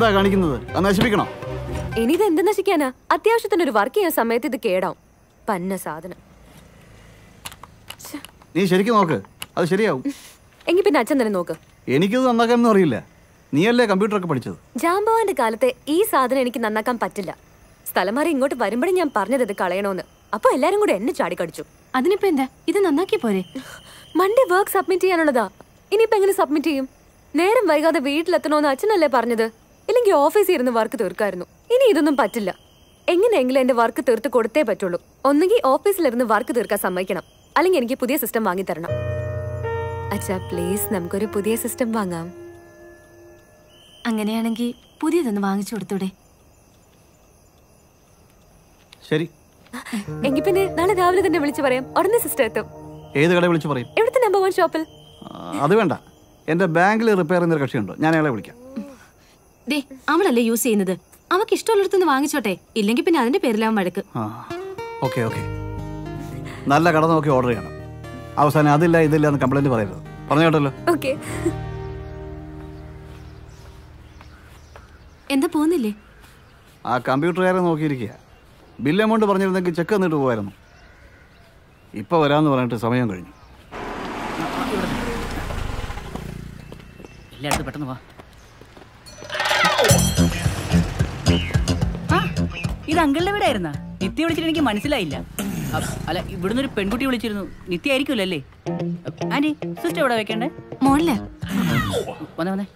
എന്താ കാണിക്കുന്നത് അത് നശിപ്പിക്കണം ഇനി ഇത് എന്ത് നശിക്കാനാ അത്യാവശ്യത്തിന് ഒരു വർക്ക് ചെയ്യാൻ സമയത്ത് ഇത് കേടാവും പന്ന സാധനം നീ ശരിക്കും നോക്ക് അത് ശരിയാവും എങ്കിൽ പിന്നെ അച്ഛൻ തന്നെ നോക്ക് എനിക്കിത് നന്നാക്കാനൊന്നും അറിയില്ല നീയല്ലേ കമ്പ്യൂട്ടറൊക്കെ പഠിച്ചത് ജാമ്പവാന്റെ കാലത്തെ ഈ സാധനം എനിക്ക് നന്നാക്കാൻ പറ്റില്ല സ്ഥലം മാറി ഇങ്ങോട്ട് വരുമ്പോഴേ ഞാൻ പറഞ്ഞത് ഇത് കളയണോന്ന് അപ്പൊ എല്ലാരും കൂടെ എന്നെ ചാടിക്കടിച്ചു അതിനിപ്പോ എന്താ ഇത് നന്നാക്കി പോരെ മൺഡേ വർക്ക് സബ്മിറ്റ് ചെയ്യാനുള്ളതാ ഇനിയിപ്പോ എങ്ങനെ സബ്മിറ്റ് ചെയ്യും നേരം വൈകാതെ വീട്ടിലെത്തണോന്ന് അച്ഛനല്ലേ പറഞ്ഞത് ഇല്ലെങ്കിൽ ഓഫീസിൽ ഇരുന്ന് വർക്ക് തീർക്കായിരുന്നു ഇനി ഇതൊന്നും പറ്റില്ല എങ്ങനെയെങ്കിലും എന്റെ വർക്ക് തീർത്ത് കൊടുത്തേ പറ്റുള്ളൂ ഒന്നുകിൽ ഓഫീസിലിരുന്ന് വർക്ക് തീർക്കാൻ സമ്മതിക്കണം അല്ലെങ്കിൽ എനിക്ക് പുതിയ സിസ്റ്റം വാങ്ങി തരണം അച്ഛാ പ്ലീസ് നമുക്കൊരു പുതിയ സിസ്റ്റം വാങ്ങാം അങ്ങനെയാണെങ്കിൽ പുതിയതൊന്ന് വാങ്ങിച്ചു കൊടുത്തൂടെ ശരി എങ്കിൽ പിന്നെ നാളെ രാവിലെ തന്നെ വിളിച്ചു പറയാം ഉടനെ സിസ്റ്റം എത്തും ഏത് കട വിളിച്ച് പറയും എവിടുത്തെ നമ്പർ വൺ ഷോപ്പിൽ ആ, അത് വേണ്ട എൻ്റെ ബാങ്കിൽ റിപ്പയർ ചെയ്യുന്ന ഒരു കക്ഷിയുണ്ട് ഞാൻ അയാളെ വിളിക്കാം ദേ അവളല്ലേ യൂസ് ചെയ്യുന്നത് അവക്ക് ഇഷ്ടമുള്ളിടത്തുനിന്ന് വാങ്ങിച്ചോട്ടെ ഇല്ലെങ്കിൽ പിന്നെ അതിന്റെ പേരിലാവും വഴക്ക് ആ ഓക്കെ ഓക്കെ നല്ല കട നോക്കി ഓർഡർ ചെയ്യണം അവസാനം അതില്ല ഇതില്ല എന്ന് കംപ്ലൈൻറ്റ് പറയരുത് പറഞ്ഞു കേട്ടല്ലോ ഓക്കെ എന്താ പോകുന്നില്ലേ ആ കമ്പ്യൂട്ടറുകാരെ നോക്കിയിരിക്കുക ബില്ല് എമൗണ്ട് പറഞ്ഞിരുന്നെങ്കിൽ ചെക്ക് തന്നിട്ട് പോകായിരുന്നു ഇപ്പോൾ വരാമെന്ന് പറഞ്ഞിട്ട് സമയം കഴിഞ്ഞു എല്ലായിടത്തും പെട്ടെന്ന് വാ ആ, ഇത് അങ്കിളിന്റെ വീടായിരുന്നാ നിത്യ വിളിച്ചിട്ട് എനിക്ക് മനസ്സിലായില്ല അ- അല്ല ഇവിടുന്ന് ഒരു പെൺകുട്ടി വിളിച്ചിരുന്നു നിത്യ ആയിരിക്കുമല്ലോ അല്ലേ ആന്റി സിസ്റ്റർ എവിടെ വെക്കണ്ടേ മോളില് വന്നേ വന്നേ